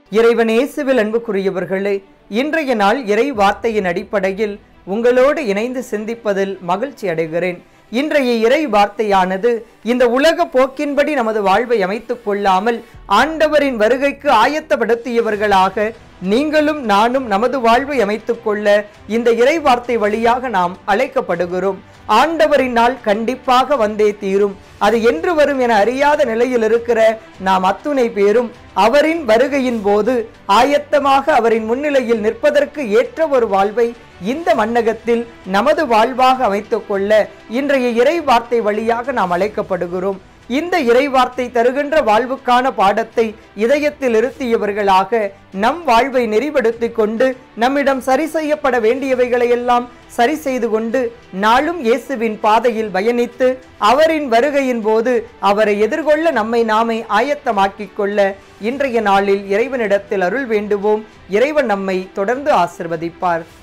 இறைவன் இயேசுவில் அன்புக்குரியவர்களே இன்றைய நாள் இறை வார்த்தையின் அடிப்படையில் உங்களோடு இணைந்து சிந்திப்பதில் மகிழ்ச்சி அடைகிறேன் இன்றைய இறை வார்த்தையானது இந்த உலக போக்கின்படி நமது வாழ்வை அமைத்துக் கொள்ளாமல் ஆண்டவரின் வருகைக்கு ஆயத்தப்படுத்தியவர்களாக நீங்களும் நானும் நமது வாழ்வை அமைத்துக் கொள்ள இந்த இறை வார்த்தை வழியாக நாம் அழைக்கப்படுகிறோம் ஆண்டவரின் நாள் கண்டிப்பாக வந்தே தீரும் அது என்று வரும் என அறியாத நிலையில் இருக்கிற நாம் அத்துணை பேரும் அவரின் வருகையின் போது ஆயத்தமாக அவரின் முன்னிலையில் நிற்பதற்கு ஏற்ற ஒரு வாழ்வை இந்த மண்ணகத்தில் நமது வாழ்வாக அமைத்துக் கொள்ள இன்றைய இறை வார்த்தை வழியாக நாம் அழைக்கப்படுகிறோம் இந்த இறை வார்த்தை தருகின்ற வாழ்வுக்கான பாடத்தை இதயத்தில் இருத்தியவர்களாக நம் வாழ்வை நெறிப்படுத்திக் கொண்டு நம்மிடம் சரி செய்யப்பட வேண்டியவைகளையெல்லாம் சரி செய்து கொண்டு நாளும் இயேசுவின் பாதையில் பயணித்து அவரின் வருகையின் போது அவரை எதிர்கொள்ள நம்மை நாமே ஆயத்தமாக்கிக் கொள்ள இன்றைய நாளில் இறைவனிடத்தில் அருள் வேண்டுவோம் இறைவன் நம்மை தொடர்ந்து ஆசிர்வதிப்பார்